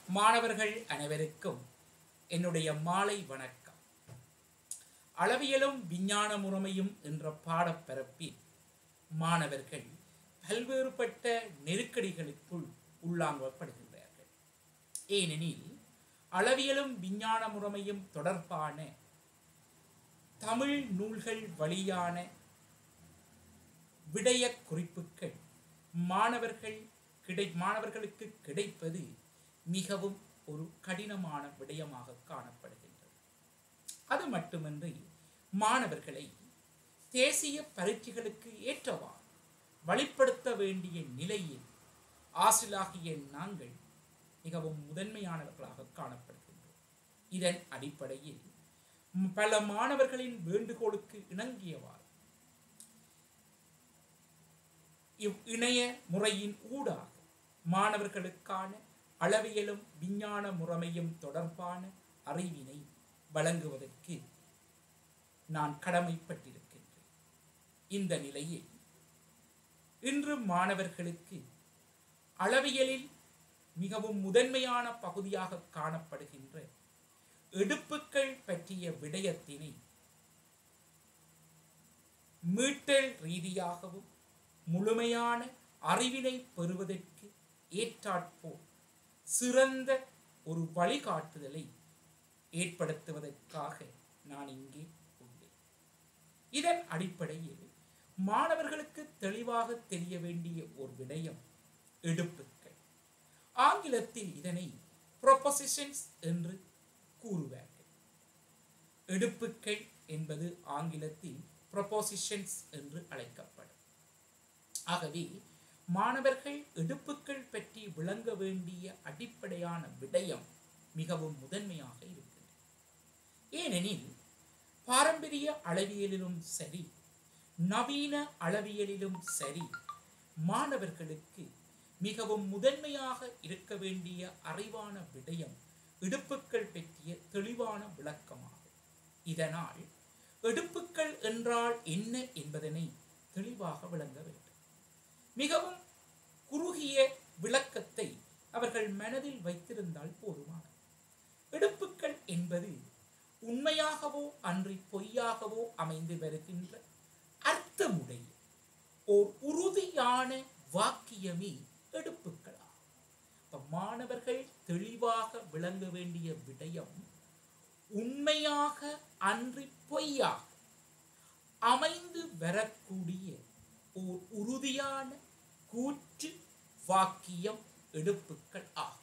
மாணவர்கள் அனைவருக்கும் என்னுடைய மாலை வணக்கம் அளவியலும் விஞ்ஞான முறைமையும் என்ற பாடப்பரப்பில் மாணவர்கள் பல்வேறுபட்ட நெருக்கடிகளுக்குள் உள்ளாங்கப்படுகின்றார்கள் ஏனெனில் அளவியலும் விஞ்ஞான முறைமையும் தொடர்பான தமிழ் நூல்கள் வழியான விடய குறிப்புகள் மாணவர்கள் கிடை மாணவர்களுக்கு கிடைப்பது மிகவும் ஒரு கடினமான விடயமாக காணப்படுகின்றது அது மட்டுமின்றி மாணவர்களை தேசிய பரீட்சைகளுக்கு ஏற்றவாறு வழிப்படுத்த வேண்டிய நிலையில் ஆசிலாகிய நாங்கள் மிகவும் முதன்மையானவர்களாக காணப்படுகின்றோம் இதன் அடிப்படையில் ம், பல மாணவர்களின் வேண்டுகோளுக்கு இணங்கியவாறு இவ் இணைய முறையின் ஊடாக மாணவர்களுக்கான அளவியலும் விஞ்ஞான முறைமையும் தொடர்பான அறிவினை வழங்குவதற்கு நான் கடமைப்பட்டிருக்கின்றேன் இந்த நிலையில் இன்று மாணவர்களுக்கு அளவியலில் மிகவும் முதன்மையான பகுதியாக காணப்படுகின்ற எடுப்புக்கள் பற்றிய விடயத்தினை மீட்டல் ரீதியாகவும் முழுமையான அறிவினை பெறுவதற்கு ஏற்றாற்போல் சிறந்த ஒரு வழிகாட்டுதலை ஏற்படுத்துவதற்காக நான் இங்கே உள்ளேன் இதன் அடிப்படையில் மாணவர்களுக்கு தெளிவாக தெரிய வேண்டிய ஒரு விடயம் எடுப்புக்கள் ஆங்கிலத்தில் இதனை ப்ரொபொசிஷன்ஸ் என்று கூறுவார்கள் எடுப்புக்கள் என்பது ஆங்கிலத்தில் ப்ரொபொசிஷன்ஸ் என்று அழைக்கப்படும் ஆகவே மாணவர்கள் எடுப்புக்கள் பற்றி விளங்க வேண்டிய அடிப்படையான விடயம் மிகவும் முதன்மையாக இருக்கிறது ஏனெனில் பாரம்பரிய அளவியலிலும் சரி நவீன அளவியலிலும் சரி மாணவர்களுக்கு மிகவும் முதன்மையாக இருக்க வேண்டிய அறிவான விடயம் எடுப்புக்கள் பற்றிய தெளிவான விளக்கமாகும் இதனால் எடுப்புக்கள் என்றால் என்ன என்பதனை தெளிவாக விளங்க வேண்டும் மிகவும் குறுகிய விளக்கத்தை அவர்கள் மனதில் வைத்திருந்தால் போதுமானது எடுப்புக்கள் என்பது உண்மையாகவோ அன்றி பொய்யாகவோ அமைந்து வருகின்ற அர்த்தமுடைய ஓர் உறுதியான வாக்கியமே எடுப்புக்களாகும் அப்ப மாணவர்கள் தெளிவாக விளங்க வேண்டிய விடயம் உண்மையாக அன்றி பொய்யாக அமைந்து வரக்கூடிய ஓர் உறுதியான கூற்று வாக்கியம் எடுப்புக்கள் ஆகும்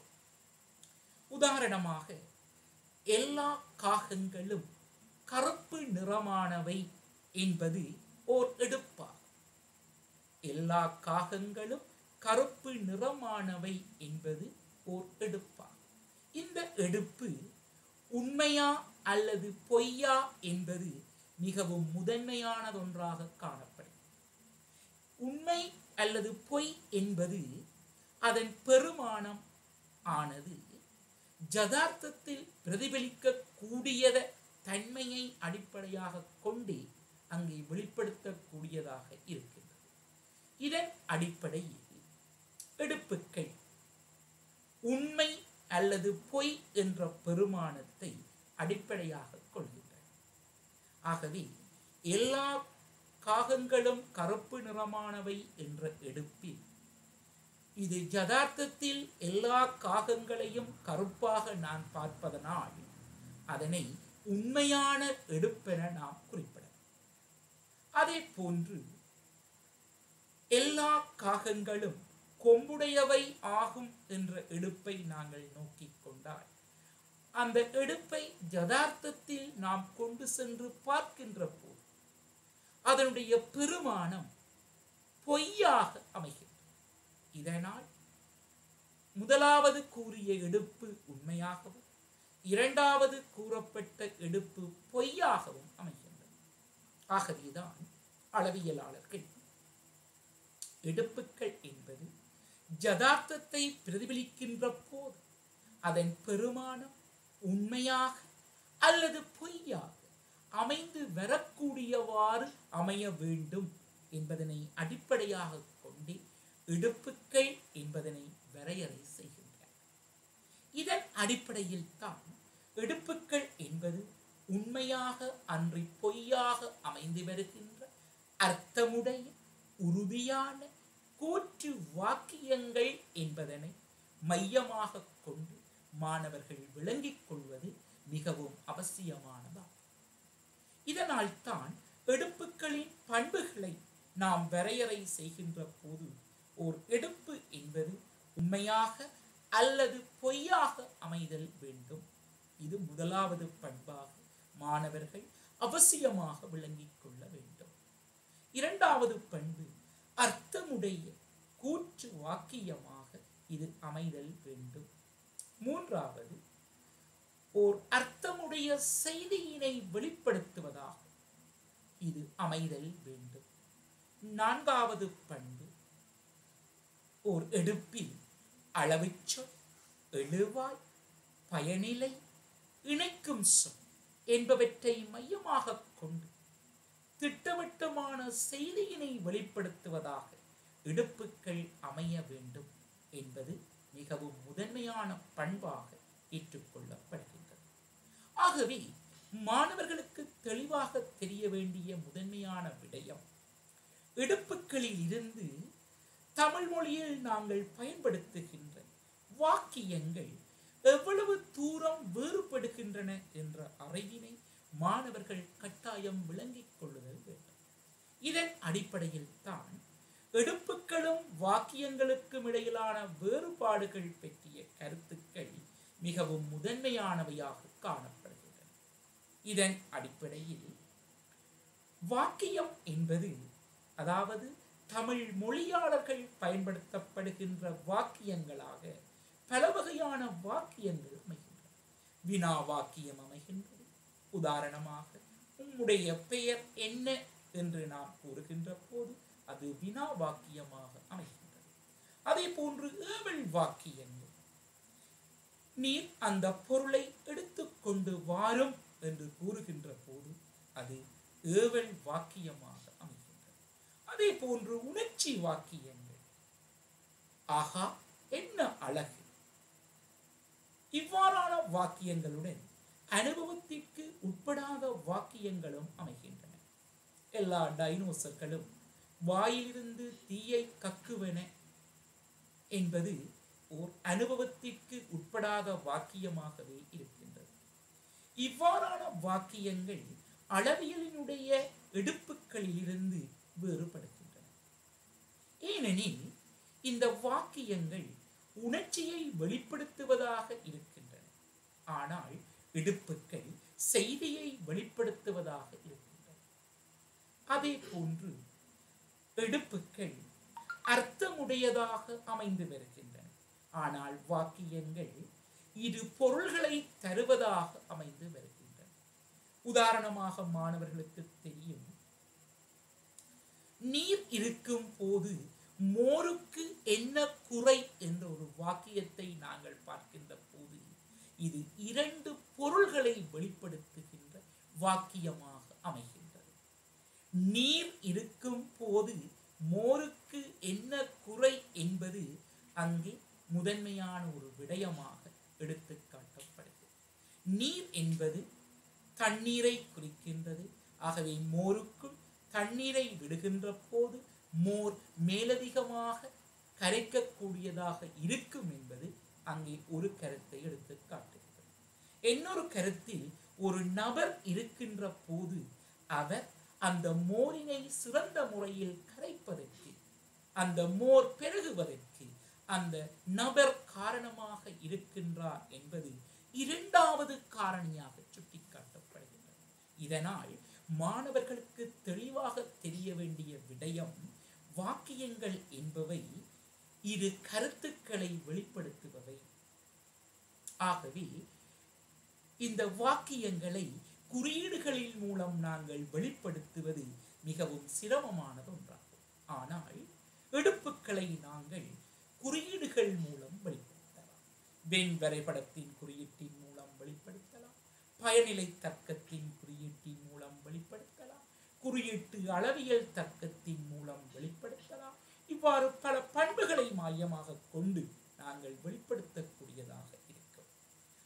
உதாரணமாக எல்லா காகங்களும் கருப்பு நிறமானவை என்பது ஓர் எடுப்பாகும் எல்லா காகங்களும் கருப்பு நிறமானவை என்பது ஓர் எடுப்பாகும் இந்த எடுப்பு உண்மையா அல்லது பொய்யா என்பது மிகவும் முதன்மையானதொன்றாக காணப்படும் உண்மை அல்லது பொய் என்பது அதன் பெருமானம் ஆனது ஜதார்த்தத்தில் பிரதிபலிக்க கூடியத தன்மையை அடிப்படையாக கொண்டு அங்கே வெளிப்படுத்தக்கூடியதாக இருக்கின்றது இதன் அடிப்படையில் எடுப்புக்கள் உண்மை அல்லது பொய் என்ற பெருமானத்தை அடிப்படையாக கொள்கின்றன ஆகவே எல்லா காகங்களும் கருப்பு நிறமானவை என்ற எடுப்பில் இது யதார்த்தத்தில் எல்லா காகங்களையும் கருப்பாக நான் பார்ப்பதனால் அதனை உண்மையான எடுப்பென நாம் குறிப்பிடலாம் அதே போன்று எல்லா காகங்களும் கொம்புடையவை ஆகும் என்ற எடுப்பை நாங்கள் நோக்கிக் கொண்டால் அந்த எடுப்பை யதார்த்தத்தில் நாம் கொண்டு சென்று பார்க்கின்ற போது அதனுடைய பெருமானம் பொய்யாக அமைகிறது இதனால் முதலாவது கூறிய எடுப்பு உண்மையாகவும் இரண்டாவது கூறப்பட்ட எடுப்பு பொய்யாகவும் அமைகின்றது ஆகவேதான் அளவியலாளர்கள் எடுப்புக்கள் என்பது யதார்த்தத்தை பிரதிபலிக்கின்ற போது அதன் பெருமானம் உண்மையாக அல்லது பொய்யாக அமைந்து வரக்கூடியவாறு அமைய வேண்டும் என்பதனை அடிப்படையாக கொண்டு எடுப்புக்கள் என்பதனை வரையறை செய்கின்றனர் இதன் அடிப்படையில் தான் எடுப்புக்கள் என்பது உண்மையாக அன்றி பொய்யாக அமைந்து வருகின்ற அர்த்தமுடைய உறுதியான கூற்று வாக்கியங்கள் என்பதனை மையமாக கொண்டு மாணவர்கள் விளங்கிக் கொள்வது மிகவும் அவசியமானதாகும் இதனால் தான் எடுப்புக்களின் பண்புகளை நாம் வரையறை செய்கின்ற போது ஓர் எடுப்பு என்பது உண்மையாக அல்லது பொய்யாக அமைதல் வேண்டும் இது முதலாவது பண்பாக மாணவர்கள் அவசியமாக விளங்கிக் கொள்ள வேண்டும் இரண்டாவது பண்பு அர்த்தமுடைய கூற்று வாக்கியமாக இது அமைதல் வேண்டும் மூன்றாவது ஓர் அர்த்தமுடைய செய்தியினை வெளிப்படுத்துவதாக இது அமைதல் வேண்டும் நான்காவது பண்பு ஓர் எடுப்பில் அளவுச்சொல் எழுவாய் பயனிலை இணைக்கும் சொல் என்பவற்றை மையமாக கொண்டு திட்டவட்டமான செய்தியினை வெளிப்படுத்துவதாக எடுப்புக்கள் அமைய வேண்டும் என்பது மிகவும் முதன்மையான பண்பாக ஏற்றுக்கொள்ளப்படுகின்றது ஆகவே மாணவர்களுக்கு தெளிவாக தெரிய வேண்டிய முதன்மையான விடயம் எடுப்புக்களில் இருந்து தமிழ் மொழியில் நாங்கள் பயன்படுத்துகின்ற வாக்கியங்கள் எவ்வளவு தூரம் வேறுபடுகின்றன என்ற அறிவினை மாணவர்கள் கட்டாயம் விளங்கிக் கொள்ளுதல் வேண்டும் இதன் அடிப்படையில் தான் எடுப்புக்களும் வாக்கியங்களுக்கும் இடையிலான வேறுபாடுகள் பற்றிய கருத்துக்கள் மிகவும் முதன்மையானவையாக காணப்படுகின்றன இதன் அடிப்படையில் வாக்கியம் என்பது அதாவது தமிழ் மொழியாளர்கள் பயன்படுத்தப்படுகின்ற வாக்கியங்களாக பல வகையான வாக்கியங்கள் அமைகின்றன வினா வாக்கியம் அமைகின்றது உதாரணமாக உம்முடைய பெயர் என்ன என்று நாம் கூறுகின்ற போது அது வினா வாக்கியமாக அமைகின்றது அதே போன்று ஏவல் வாக்கியங்கள் நீர் அந்த பொருளை எடுத்துக்கொண்டு வாரும் என்று கூறுகின்ற போது அது ஏவல் வாக்கியமாக அமைகின்றது அதே போன்று உணர்ச்சி வாக்கியங்கள் ஆகா என்ன அழகு இவ்வாறான வாக்கியங்களுடன் அனுபவத்திற்கு உட்படாத வாக்கியங்களும் அமைகின்றன எல்லா டைனோசர்களும் வாயிலிருந்து தீயை கக்குவன என்பது ஓர் அனுபவத்திற்கு உட்படாத வாக்கியமாகவே இருக்கின்றது இவ்வாறான வாக்கியங்கள் அளவியலினுடைய எடுப்புகளிலிருந்து வேறுபடுகின்றன ஏனெனில் இந்த வாக்கியங்கள் உணர்ச்சியை வெளிப்படுத்துவதாக இருக்கின்றன ஆனால் எடுப்புக்கள் செய்தியை வெளிப்படுத்துவதாக இருக்கின்றன அதே போன்று எடுப்புக்கள் அர்த்தமுடையதாக அமைந்து வருகின்றன ஆனால் வாக்கியங்கள் இரு பொருள்களை தருவதாக அமைந்து வருகின்றன உதாரணமாக மாணவர்களுக்கு தெரியும் நீர் இருக்கும் போது மோருக்கு என்ன குறை என்ற ஒரு வாக்கியத்தை நாங்கள் பார்க்கின்ற போது இது இரண்டு பொருள்களை வெளிப்படுத்துகின்ற வாக்கியமாக அமைகின்றது நீர் இருக்கும் போது மோருக்கு என்ன குறை என்பது அங்கே முதன்மையான ஒரு விடயமாக எடுத்து காட்டப்படுகிறது நீர் என்பது தண்ணீரை குறிக்கின்றது ஆகவே மோருக்குள் தண்ணீரை விடுகின்ற போது மோர் மேலதிகமாக கரைக்கக்கூடியதாக இருக்கும் என்பது அங்கே ஒரு கருத்தை எடுத்து காட்டுகிறது இன்னொரு கருத்தில் ஒரு நபர் இருக்கின்ற போது அவர் அந்த மோரினை சிறந்த முறையில் கரைப்பதற்கு அந்த மோர் பெருகுவதற்கு அந்த நபர் காரணமாக இருக்கின்றார் என்பது இரண்டாவது காரணியாக சுட்டிக்காட்டப்படுகின்றது இதனால் மாணவர்களுக்கு தெளிவாக தெரிய வேண்டிய விடயம் வாக்கியங்கள் என்பவை இரு கருத்துக்களை வெளிப்படுத்துபவை ஆகவே இந்த வாக்கியங்களை குறியீடுகளின் மூலம் நாங்கள் வெளிப்படுத்துவது மிகவும் சிரமமானது ஒன்றாகும் ஆனால் எடுப்புக்களை நாங்கள் குறியீடுகள் மூலம் வெளிப்படுத்தலாம் வெண் வரைபடத்தின் குறியீட்டின் மூலம் வெளிப்படுத்தலாம் பயனிலை தர்க்கத்தின் குறியீட்டின் மூலம் வெளிப்படுத்தலாம் குறியீட்டு அளவியல் தர்க்கத்தின் மூலம் வெளிப்படுத்தலாம் இவ்வாறு பல பண்புகளை மையமாக கொண்டு நாங்கள் வெளிப்படுத்தக்கூடியதாக இருக்கும்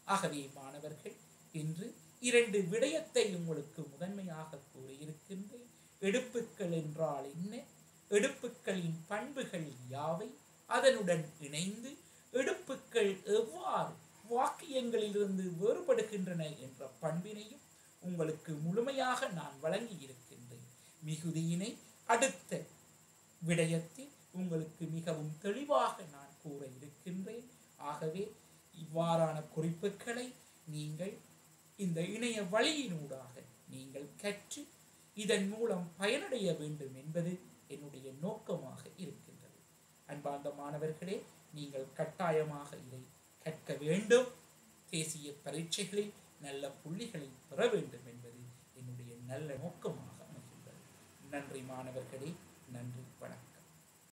ஆகவே மாணவர்கள் இன்று இரண்டு விடயத்தை உங்களுக்கு முதன்மையாக கூறியிருக்கின்றேன் எடுப்புக்கள் என்றால் என்ன எடுப்புக்களின் பண்புகள் யாவை அதனுடன் இணைந்து எடுப்புக்கள் எவ்வாறு வாக்கியங்களிலிருந்து வேறுபடுகின்றன என்ற பண்பினையும் உங்களுக்கு முழுமையாக நான் வழங்கி இருக்கின்றேன் மிகுதியினை அடுத்த விடயத்தில் உங்களுக்கு மிகவும் தெளிவாக நான் கூற இருக்கின்றேன் ஆகவே இவ்வாறான குறிப்புகளை நீங்கள் இந்த இணைய வழியினூடாக நீங்கள் கற்று இதன் மூலம் பயனடைய வேண்டும் என்பது என்னுடைய நோக்கமாக இருக்கின்றது அன்பார்ந்த மாணவர்களே நீங்கள் கட்டாயமாக இதை கற்க வேண்டும் தேசிய பரீட்சைகளில் நல்ல புள்ளிகளை பெற வேண்டும் என்பது என்னுடைய நல்ல நோக்கமாக அமைகின்றது நன்றி மாணவர்களே நன்றி வணக்கம்